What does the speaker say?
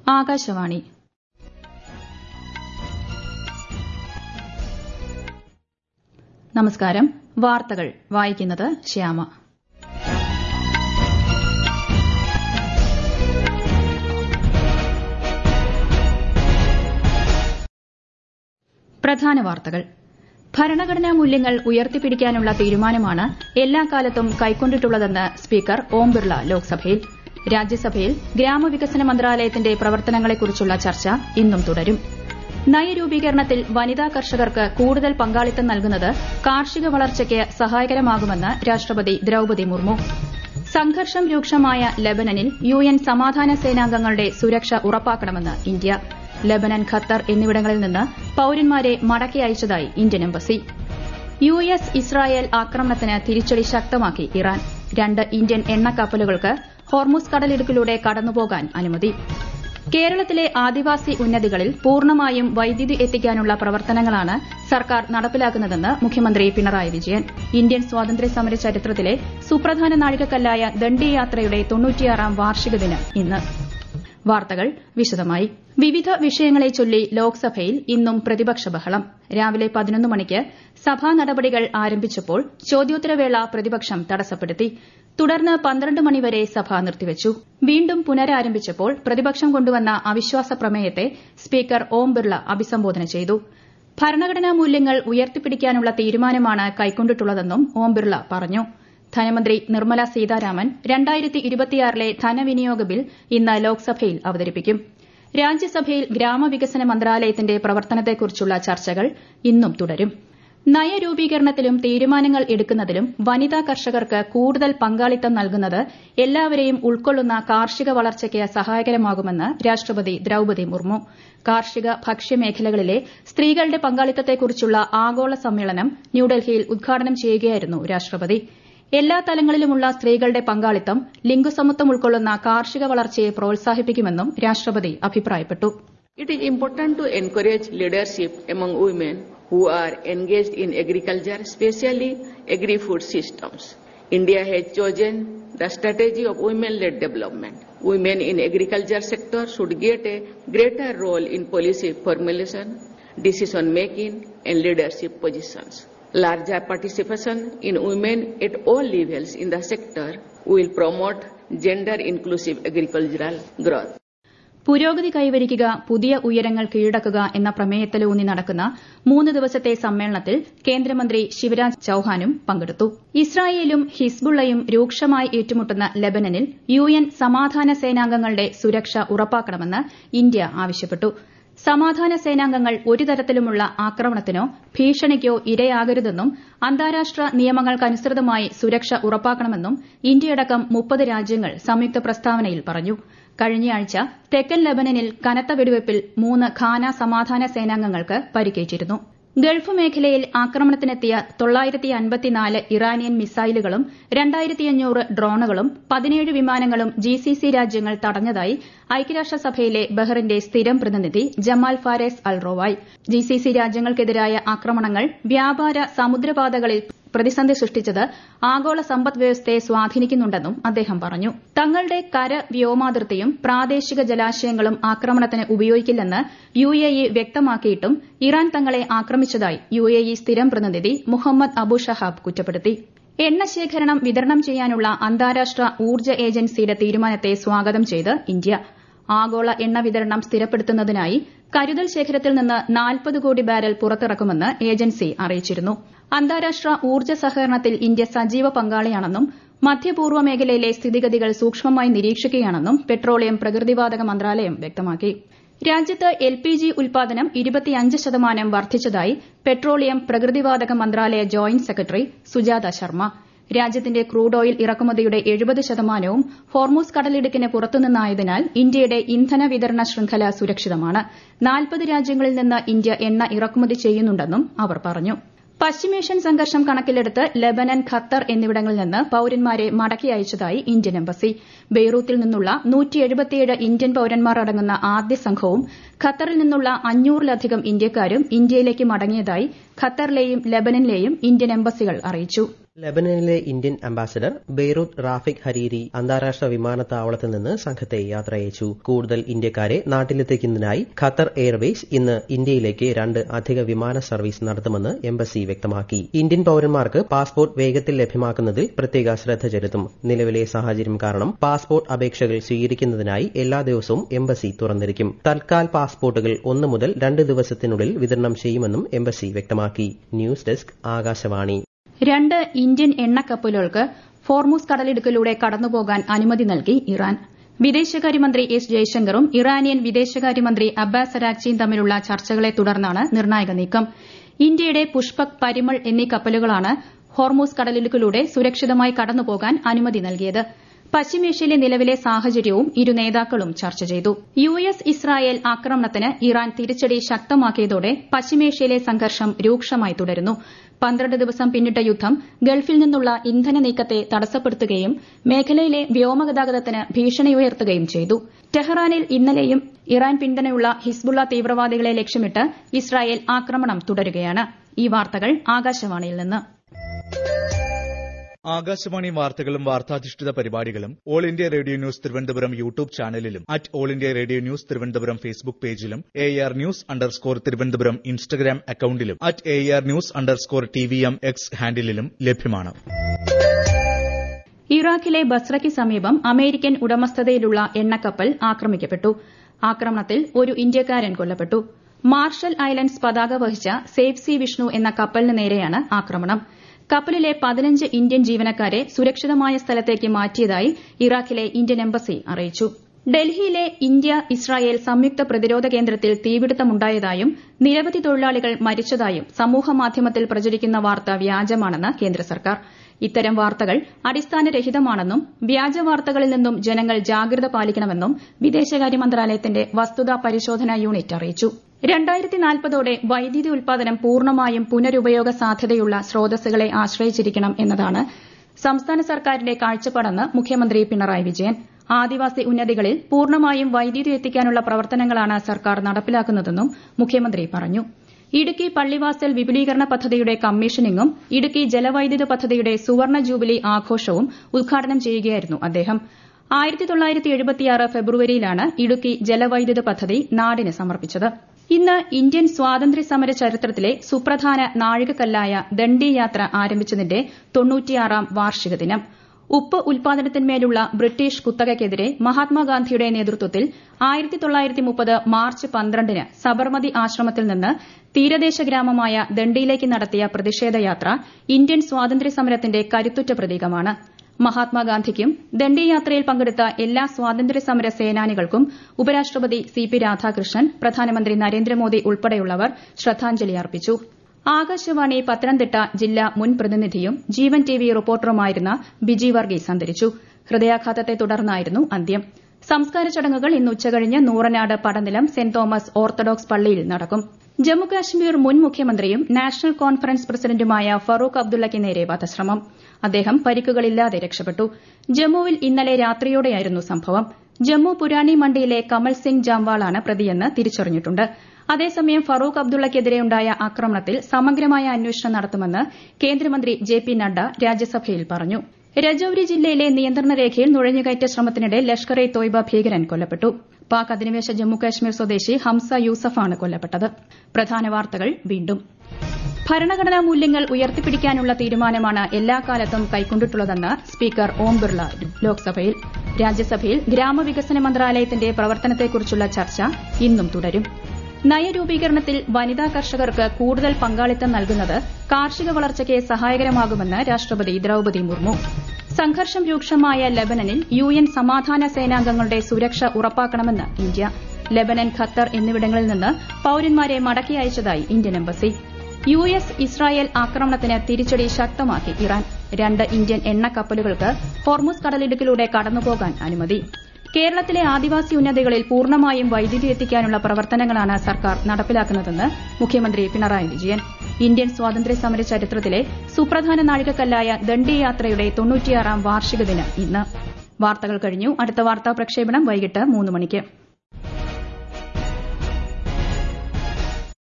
ആകാശവാണി നമസ്കാരം വാർത്തകൾ വായിക്കുന്നത് ശ്യാമ പ്രധാന വാർത്തകൾ ഭരണഘടനാ മൂല്യങ്ങൾ ഉയർത്തിപ്പിടിക്കാനുള്ള തീരുമാനമാണ് എല്ലാ കാലത്തും കൈക്കൊണ്ടിട്ടുള്ളതെന്ന് സ്പീക്കർ ഓം ബിർള ലോക്സഭയിൽ രാജ്യസഭയിൽ ഗ്രാമവികസന മന്ത്രാലയത്തിന്റെ പ്രവർത്തനങ്ങളെക്കുറിച്ചുള്ള ചർച്ച ഇന്നും തുടരും നയരൂപീകരണത്തിൽ വനിതാ കർഷകർക്ക് കൂടുതൽ പങ്കാളിത്തം നൽകുന്നത് കാർഷിക വളർച്ചയ്ക്ക് സഹായകരമാകുമെന്ന് രാഷ്ട്രപതി ദ്രൌപതി മുർമു സംഘർഷം രൂക്ഷമായ ലബനനിൽ യു എൻ സമാധാന സേനാംഗങ്ങളുടെ സുരക്ഷ ഉറപ്പാക്കണമെന്ന് ഇന്ത്യ ലബനൻ ഖത്തർ എന്നിവിടങ്ങളിൽ നിന്ന് പൌരന്മാരെ മടക്കി അയച്ചതായി Indian embassy U S Israel ആക്രമണത്തിന് തിരിച്ചടി ശക്തമാക്കി ഇറാൻ രണ്ട് ഇന്ത്യൻ എണ്ണക്കപ്പലുകൾക്ക് ഹോർമുസ് കടലിടുക്കിലൂടെ കടന്നുപോകാൻ അനുമതി കേരളത്തിലെ ആദിവാസി ഉന്നതികളിൽ പൂർണ്ണമായും വൈദ്യുതി എത്തിക്കാനുള്ള പ്രവർത്തനങ്ങളാണ് സർക്കാർ നടപ്പിലാക്കുന്നതെന്ന് മുഖ്യമന്ത്രി പിണറായി വിജയൻ ഇന്ത്യൻ സ്വാതന്ത്ര്യ സമര ചരിത്രത്തിലെ സുപ്രധാന നാഴികക്കല്ലായ ദണ്ഡിയാത്രയുടെ തൊണ്ണൂറ്റിയാറാം വാർഷിക ദിനം ഇന്ന് വാർത്തകൾ വിശദമായി വിവിധ വിഷയങ്ങളെ ചൊല്ലി ലോക്സഭയിൽ ഇന്നും പ്രതിപക്ഷ ബഹളം രാവിലെ പതിനൊന്ന് മണിക്ക് സഭാ നടപടികൾ ആരംഭിച്ചപ്പോൾ ചോദ്യോത്തരവേള പ്രതിപക്ഷം തടസ്സപ്പെടുത്തി തുടർന്ന് പന്ത്രണ്ട് മണിവരെ സഭ നിർത്തിവച്ചു വീണ്ടും പുനരാരംഭിച്ചപ്പോൾ പ്രതിപക്ഷം കൊണ്ടുവന്ന അവിശ്വാസ പ്രമേയത്തെ സ്പീക്കർ ഓം ബിർള അഭിസംബോധന ചെയ്തു ഭരണഘടനാ മൂല്യങ്ങൾ ഉയർത്തിപ്പിടിക്കാനുള്ള തീരുമാനമാണ് കൈക്കൊണ്ടിട്ടുള്ളതെന്നും ഓം ബിർള പറഞ്ഞു ധനമന്ത്രി നിർമ്മല സീതാരാമൻ ലെ ധനവിനിയോഗ ബിൽ ഇന്ന് ലോക്സഭയിൽ അവതരിപ്പിക്കും രാജ്യസഭയിൽ ഗ്രാമവികസന മന്ത്രാലയത്തിന്റെ പ്രവർത്തനത്തെക്കുറിച്ചുള്ള ചർച്ചകൾ ഇന്നും തുടരും നയരൂപീകരണത്തിലും തീരുമാനങ്ങൾ എടുക്കുന്നതിലും വനിതാ കർഷകർക്ക് കൂടുതൽ പങ്കാളിത്തം നൽകുന്നത് എല്ലാവരെയും ഉൾക്കൊള്ളുന്ന കാർഷിക വളർച്ചയ്ക്ക് സഹായകരമാകുമെന്ന് രാഷ്ട്രപതി ദ്രൌപതി മുർമു കാർഷിക ഭക്ഷ്യമേഖലകളിലെ സ്ത്രീകളുടെ പങ്കാളിത്തത്തെക്കുറിച്ചുള്ള ആഗോള സമ്മേളനം ന്യൂഡൽഹിയിൽ ഉദ്ഘാടനം ചെയ്യുകയായിരുന്നു രാഷ്ട്രപതി എല്ലാ തലങ്ങളിലുമുള്ള സ്ത്രീകളുടെ പങ്കാളിത്തം ലിംഗസമത്വം ഉൾക്കൊള്ളുന്ന കാർഷിക വളർച്ചയെ പ്രോത്സാഹിപ്പിക്കുമെന്നും രാഷ്ട്രപതി അഭിപ്രായപ്പെട്ടു It is important to encourage leadership among women who are engaged in agriculture, especially agri-food systems. India has chosen the strategy of women-led development. Women in agriculture sector should get a greater role in policy formulation, decision making and leadership positions. Larger participation in women at all levels in the sector will promote gender inclusive agricultural growth. പുരോഗതി കൈവരിക്കുക പുതിയ ഉയരങ്ങൾ കീഴടക്കുക എന്ന പ്രമേയത്തിലൂന്നി നടക്കുന്ന മൂന്ന് ദിവസത്തെ സമ്മേളനത്തിൽ കേന്ദ്രമന്ത്രി ശിവരാജ് ചൌഹാനും പങ്കെടുത്തു ഇസ്രായേലും ഹിസ്ബുള്ളയും രൂക്ഷമായി ഏറ്റുമുട്ടുന്ന ലബനനിൽ യു എൻ സമാധാന സേനാംഗങ്ങളുടെ സുരക്ഷ ഉറപ്പാക്കണമെന്ന് ഇന്ത്യ ആവശ്യപ്പെട്ടു സമാധാന സേനാംഗങ്ങൾ ഒരു തരത്തിലുമുള്ള ആക്രമണത്തിനോ ഭീഷണിക്കോ ഇരയാകരുതെന്നും അന്താരാഷ്ട്ര നിയമങ്ങൾക്കനുസൃതമായി സുരക്ഷ ഉറപ്പാക്കണമെന്നും ഇന്ത്യയടക്കം മുപ്പത് രാജ്യങ്ങൾ സംയുക്ത പ്രസ്താവനയിൽ പറഞ്ഞു കഴിഞ്ഞയാഴ്ച തെക്കൻ ലബനനിൽ കനത്ത വെടിവയ്പിൽ മൂന്ന് ഖാന സമാധാന സേനാംഗങ്ങൾക്ക് പരിക്കേറ്റിരുന്നു ഗൾഫ് മേഖലയിൽ ആക്രമണത്തിനെത്തിയ ഇറാനിയൻ മിസൈലുകളും രണ്ടായിരത്തിയഞ്ഞൂറ് ഡ്രോണുകളും പതിനേഴ് വിമാനങ്ങളും ജിസിസി രാജ്യങ്ങൾ തടഞ്ഞതായി ഐക്യരാഷ്ട്രസഭയിലെ ബഹ്റിന്റെ സ്ഥിരം പ്രതിനിധി ജമാൽ ഫാരേസ് അൽറോവായ് ജിസിസി രാജ്യങ്ങൾക്കെതിരായ ആക്രമണങ്ങൾ വ്യാപാര സമുദ്രപാതകളിൽ പ്രതിസന്ധി സൃഷ്ടിച്ചത് ആഗോള സമ്പദ് വ്യവസ്ഥയെ സ്വാധീനിക്കുന്നുണ്ടെന്നും അദ്ദേഹം പറഞ്ഞു തങ്ങളുടെ കര വ്യോമാതിർത്തിയും പ്രാദേശിക ജലാശയങ്ങളും ആക്രമണത്തിന് ഉപയോഗിക്കില്ലെന്ന് യു എ ഇ വ്യക്തമാക്കിയിട്ടും ഇറാൻ തങ്ങളെ ആക്രമിച്ചതായി യു എ ഇ സ്ഥിരം പ്രതിനിധി മുഹമ്മദ് അബു ഷഹാബ് കുറ്റപ്പെടുത്തി എണ്ണ ശേഖരണം വിതരണം ചെയ്യാനുള്ള അന്താരാഷ്ട്ര ഊർജ്ജ ഏജൻസിയുടെ തീരുമാനത്തെ സ്വാഗതം ചെയ്ത് ഇന്ത്യ ആഗോള എണ്ണ വിതരണം സ്ഥിരപ്പെടുത്തുന്നതിനായി കരുതൽ ശേഖരത്തിൽ നിന്ന് നാൽപ്പത് കോടി ബാരൽ പുറത്തിറക്കുമെന്ന് ഏജൻസി അറിയിച്ചിരുന്നു അന്താരാഷ്ട്ര ഊർജ്ജ സഹകരണത്തിൽ ഇന്ത്യ സജീവ പങ്കാളിയാണെന്നും മധ്യപൂർവ്വ മേഖലയിലെ സ്ഥിതിഗതികൾ സൂക്ഷ്മമായി നിരീക്ഷിക്കുകയാണെന്നും പെട്രോളിയം പ്രകൃതിവാതക മന്ത്രാലയം വ്യക്തമാക്കി രാജ്യത്ത് എൽ പി ജി ഉൽപാദനം ഇരുപത്തിയഞ്ച് ശതമാനം വർദ്ധിച്ചതായി പെട്രോളിയം പ്രകൃതിവാതക മന്ത്രാലയ ജോയിന്റ് സെക്രട്ടറി സുജാത ശർമ്മ രാജ്യത്തിന്റെ ക്രൂഡ് ഓയിൽ ഇറക്കുമതിയുടെ എഴുപത് ശതമാനവും ഹോർമൂസ് കടലിടുക്കിന് പുറത്തുനിന്നായതിനാൽ ഇന്ത്യയുടെ ഇന്ധന വിതരണ ശൃംഖല സുരക്ഷിതമാണ് നാൽപ്പത് രാജ്യങ്ങളിൽ നിന്ന് ഇന്ത്യ എണ്ണ ഇറക്കുമതി ചെയ്യുന്നുണ്ടെന്നും അവർ പറഞ്ഞു പശ്ചിമേഷ്യൻ സംഘർഷം കണക്കിലെടുത്ത് ലബനൻ ഖത്തർ എന്നിവിടങ്ങളിൽ നിന്ന് പൌരന്മാരെ മടക്കി അയച്ചതായി ഇന്ത്യൻ എംബസി ബെയ്റൂത്തിൽ നിന്നുള്ള ഇന്ത്യൻ പൌരന്മാർ അടങ്ങുന്ന ആദ്യ സംഘവും ഖത്തറിൽ നിന്നുള്ള അഞ്ഞൂറിലധികം ഇന്ത്യക്കാരും ഇന്ത്യയിലേക്ക് മടങ്ങിയതായി ഖത്തറിലെയും ലബനനിലെയും ഇന്ത്യൻ എംബസികൾ അറിയിച്ചു ലബനനിലെ Indian ambassador Beirut Rafic Hariri അന്താരാഷ്ട്ര വിമാനത്താവളത്തിൽ നിന്ന് സംഘത്തെ യാത്രയച്ചു കൂടുതൽ ഇന്ത്യക്കാരെ നാട്ടിലെത്തിക്കുന്നതിനായി ഖത്തർ എയർവേസ് ഇന്ന് ഇന്ത്യയിലേക്ക് രണ്ട് അധിക വിമാന സർവീസ് നടത്തുമെന്ന് എംബസി വ്യക്തമാക്കി ഇന്ത്യൻ പൌരന്മാർക്ക് പാസ്പോർട്ട് വേഗത്തിൽ ലഭ്യമാക്കുന്നതിൽ പ്രത്യേക ശ്രദ്ധ ചെലുത്തും നിലവിലെ സാഹചര്യം കാരണം പാസ്പോർട്ട് അപേക്ഷകൾ സ്വീകരിക്കുന്നതിനായി എല്ലാ ദിവസവും എംബസി തുറന്നിരിക്കും തൽക്കാൽ പാസ്പോർട്ടുകൾ ഒന്ന് മുതൽ രണ്ട് ദിവസത്തിനുള്ളിൽ വിതരണം ചെയ്യുമെന്നും എംബസി വ്യക്തമാക്കി ന്യൂസ് ഡെസ്ക് ആകാശവാണി രണ്ട് ഇന്ത്യൻ എണ്ണക്കപ്പലുകൾക്ക് ഫോർമൂസ് കടലിടുക്കിലൂടെ കടന്നുപോകാൻ അനുമതി നൽകി ഇറാൻ വിദേശകാര്യമന്ത്രി എസ് ജയശങ്കറും ഇറാനിയൻ വിദേശകാര്യമന്ത്രി അബ്ബാസ് അരാക്ചിയും തമ്മിലുള്ള ചർച്ചകളെ തുടർന്നാണ് നിർണായക നീക്കം ഇന്ത്യയുടെ പുഷ്പക് പരിമൾ എന്നീ കപ്പലുകളാണ് ഹോർമൂസ് കടലിടുക്കിലൂടെ സുരക്ഷിതമായി കടന്നുപോകാൻ അനുമതി നൽകിയത് പശ്ചിമേഷ്യയിലെ നിലവിലെ സാഹചര്യവും ഇരു നേതാക്കളും ചർച്ച ചെയ്തു യു എസ് ഇസ്രായേൽ ആക്രമണത്തിന് ഇറാൻ തിരിച്ചടി ശക്തമാക്കിയതോടെ പശ്ചിമേഷ്യയിലെ സംഘർഷം രൂക്ഷമായി തുടരുന്നു പന്ത്രണ്ട് ദിവസം പിന്നിട്ട യുദ്ധം ഗൾഫിൽ നിന്നുള്ള ഇന്ധന നീക്കത്തെ തടസ്സപ്പെടുത്തുകയും മേഖലയിലെ വ്യോമഗതാഗതത്തിന് ഭീഷണി ഉയർത്തുകയും ചെയ്തു ടെഹ്റാനിൽ ഇന്നലെയും ഇറാൻ പിന്തുണയുള്ള ഹിസ്ബുള്ള തീവ്രവാദികളെ ലക്ഷ്യമിട്ട് ഇസ്രായേൽ ആക്രമണം തുടരുകയാണ് ഈ വാർത്തകൾ ആകാശവാണിയിൽ നിന്ന് ആകാശവാണി വാർത്തകളും വാർത്താധിഷ്ഠിത പരിപാടികളും All India Radio News Thiruvananthapuram YouTube ചാനലിലും at All India Radio News Thiruvananthapuram Facebook പേജിലും A R news underscore Thiruvananthapuram Instagram അക്കൌണ്ടിലും at A R news underscore T V M X ഹാൻഡിലും ലഭ്യമാണ് ഇറാഖിലെ ബസ്രയ്ക്ക് സമീപം അമേരിക്കൻ ഉടമസ്ഥതയിലുള്ള എണ്ണക്കപ്പൽ ആക്രമിക്കപ്പെട്ടു ആക്രമണത്തിൽ ഒരു ഇന്ത്യക്കാരൻ കൊല്ലപ്പെട്ടു മാർഷൽ ഐലൻഡ്സ് പതാക വഹിച്ച സേഫ് സി വിഷ്ണു എന്ന കപ്പലിന് നേരെയാണ് ആക്രമണം കപ്പലിലെ പതിനഞ്ച് ഇന്ത്യൻ ജീവനക്കാരെ സുരക്ഷിതമായ സ്ഥലത്തേക്ക് മാറ്റിയതായി ഇറാഖിലെ ഇന്ത്യൻ എംബസി അറിയിച്ചു ഡൽഹിയിലെ ഇന്ത്യ ഇസ്രായേൽ സംയുക്ത പ്രതിരോധ കേന്ദ്രത്തിൽ തീപിടുത്തമുണ്ടായതായും നിരവധി തൊഴിലാളികൾ മരിച്ചതായും സമൂഹമാധ്യമത്തിൽ പ്രചരിക്കുന്ന വാർത്ത വ്യാജമാണെന്ന് കേന്ദ്ര സർക്കാർ ഇത്തരം വാർത്തകൾ അടിസ്ഥാനരഹിതമാണെന്നും വ്യാജ വാർത്തകളിൽ നിന്നും ജനങ്ങൾ ജാഗ്രത പാലിക്കണമെന്നും വിദേശകാര്യ മന്ത്രാലയത്തിന്റെ വസ്തുതാ പരിശോധനാ യൂണിറ്റ് അറിയിച്ചു രണ്ടായിരത്തി നാൽപ്പതോടെ വൈദ്യുതി ഉൽപാദനം പൂർണ്ണമായും പുനരുപയോഗ സാധ്യതയുള്ള സ്രോതസ്സുകളെ ആശ്രയിച്ചിരിക്കണം എന്നതാണ് സംസ്ഥാന സർക്കാരിന്റെ കാഴ്ചപ്പാടെന്ന് മുഖ്യമന്ത്രി പിണറായി വിജയൻ ആദിവാസി ഉന്നതികളിൽ പൂർണ്ണമായും വൈദ്യുതി എത്തിക്കാനുള്ള പ്രവർത്തനങ്ങളാണ് സർക്കാർ നടപ്പിലാക്കുന്നതെന്നും മുഖ്യമന്ത്രി പറഞ്ഞു ഇടുക്കി പള്ളിവാസൽ വിപുലീകരണ പദ്ധതിയുടെ കമ്മീഷനിംഗും ഇടുക്കി ജലവൈദ്യുത പദ്ധതിയുടെ സുവർണ ജൂബിലി ആഘോഷവും ഉദ്ഘാടനം ചെയ്യുകയായിരുന്നു അദ്ദേഹം ആയിരത്തി തൊള്ളായിരത്തി എഴുപത്തിയാറ് ഫെബ്രുവരിയിലാണ് ഇടുക്കി ജലവൈദ്യുത പദ്ധതി നാടിന് സമർപ്പിച്ചത് ഇന്ന് ഇന്ത്യൻ സ്വാതന്ത്ര്യ സമര ചരിത്രത്തിലെ സുപ്രധാന നാഴികക്കല്ലായ ദണ്ഡി യാത്ര ആരംഭിച്ചതിന്റെ തൊണ്ണൂറ്റിയാറാം വാർഷിക ദിനം ഉപ്പ് ഉൽപാദനത്തിന്മേലുള്ള ബ്രിട്ടീഷ് കുത്തകയ്ക്കെതിരെ മഹാത്മാഗാന്ധിയുടെ നേതൃത്വത്തിൽ ആയിരത്തി തൊള്ളായിരത്തി മുപ്പത് മാർച്ച് പന്ത്രണ്ടിന് സബർമതി ആശ്രമത്തിൽ നിന്ന് തീരദേശ ഗ്രാമമായ ദണ്ഡിയിലേക്ക് നടത്തിയ പ്രതിഷേധയാത്ര ഇന്ത്യൻ സ്വാതന്ത്ര്യ സമരത്തിന്റെ കരുത്തുറ്റ പ്രതീകമാണ് മഹാത്മാഗാന്ധിക്കും ദണ്ഡി യാത്രയിൽ പങ്കെടുത്ത എല്ലാ സ്വാതന്ത്ര്യ സമര സേനാനികൾക്കും ഉപരാഷ്ട്രപതി സി പി രാധാകൃഷ്ണൻ പ്രധാനമന്ത്രി നരേന്ദ്രമോദി ഉൾപ്പെടെയുള്ളവർ ശ്രദ്ധാഞ്ജലി അർപ്പിച്ചു ആകാശവാണി പത്തനംതിട്ട ജില്ലാ മുൻ പ്രതിനിധിയും ജീവൻ ടി വി റിപ്പോർട്ടറുമായിരുന്ന ബിജി വർഗീസ് അന്തരിച്ചു ഹൃദയാഘാതത്തെ തുടർന്നായിരുന്നു അന്ത്യം സംസ്കാര ചടങ്ങുകൾ ഇന്ന് ഉച്ചകഴിഞ്ഞ് നൂറനാട് പടനിലം സെന്റ് തോമസ് ഓർത്തഡോക്സ് പള്ളിയിൽ നടക്കും ജമ്മുകാശ്മീർ മുൻ മുഖ്യമന്ത്രിയും നാഷണൽ കോൺഫറൻസ് പ്രസിഡന്റുമായ ഫറൂഖ് അബ്ദുള്ളയ്ക്ക് നേരെ വധശ്രമം അദ്ദേഹം പരിക്കുകളില്ലാതെ രക്ഷപ്പെട്ടു ജമ്മുവിൽ ഇന്നലെ രാത്രിയോടെയായിരുന്നു സംഭവം ജമ്മു പുരാനി മണ്ഡിയിലെ കമൽ സിംഗ് ജാംവാളാണ് പ്രതിയെന്ന് തിരിച്ചറിഞ്ഞിട്ടുണ്ട് അതേസമയം ഫറൂഖ് അബ്ദുള്ളയ്ക്കെതിരെയുണ്ടായ ആക്രമണത്തിൽ സമഗ്രമായ അന്വേഷണം നടത്തുമെന്ന് കേന്ദ്രമന്ത്രി ജെ പി നഡ്ഡ രാജ്യസഭയിൽ പറഞ്ഞു രജൌരി ജില്ലയിലെ നിയന്ത്രണ രേഖയിൽ നുഴഞ്ഞുകയറ്റ ശ്രമത്തിനിടെ ലഷ്കർ ഇ തോയ്ബ ഭീകരൻ കൊല്ലപ്പെട്ടു പാക് അധിനിവേശ ജമ്മുകാശ്മീർ സ്വദേശി ഹംസ യൂസഫാണ് കൊല്ലപ്പെട്ടത് പ്രധാന വാർത്തകൾ വീണ്ടും ഭരണഘടനാ മൂല്യങ്ങൾ ഉയർത്തിപ്പിടിക്കാനുള്ള തീരുമാനമാണ് എല്ലാ കാലത്തും കൈക്കൊണ്ടിട്ടുള്ളതെന്ന് സ്പീക്കർ ഓം ബിർള ലോക്സഭയിൽ രാജ്യസഭയിൽ ഗ്രാമവികസന മന്ത്രാലയത്തിന്റെ പ്രവർത്തനത്തെക്കുറിച്ചുള്ള ചർച്ച ഇന്നും തുടരും നയരൂപീകരണത്തിൽ വനിതാ കർഷകർക്ക് കൂടുതൽ പങ്കാളിത്തം നൽകുന്നത് കാർഷിക വളർച്ചയ്ക്ക് സഹായകരമാകുമെന്ന് രാഷ്ട്രപതി ദ്രൌപതി മുർമു സംഘർഷം രൂക്ഷമായ ലബനനിൽ യു എൻ സമാധാന സേനാംഗങ്ങളുടെ സുരക്ഷ ഉറപ്പാക്കണമെന്ന് ഇന്ത്യ ലബനൻ ഖത്തർ എന്നിവിടങ്ങളിൽ നിന്ന് പൌരന്മാരെ മടക്കി അയച്ചതായി Indian embassy U S Israel ആക്രമണത്തിന് തിരിച്ചടി ശക്തമാക്കി ഇറാൻ രണ്ട് ഇന്ത്യൻ എണ്ണക്കപ്പലുകൾക്ക് ഹോർമുസ് കടലിടുക്കിലൂടെ കടന്നുപോകാൻ അനുമതി കേരളത്തിലെ ആദിവാസി ഉന്നതികളിൽ പൂർണ്ണമായും വൈദ്യുതി എത്തിക്കാനുള്ള പ്രവർത്തനങ്ങളാണ് സർക്കാർ നടപ്പിലാക്കുന്നതെന്ന് മുഖ്യമന്ത്രി പിണറായി വിജയൻ ഇന്ത്യൻ സ്വാതന്ത്ര്യ സമര ചരിത്രത്തിലെ സുപ്രധാന നാഴികക്കല്ലായ ദണ്ഡി യാത്രയുടെ തൊണ്ണൂറ്റിയാറാം വാർഷിക ദിനം ഇന്ന് വാർത്തകൾ കഴിഞ്ഞു അടുത്ത വാർത്താ പ്രക്ഷേപണം വൈകിട്ട് മൂന്ന് മണിക്ക്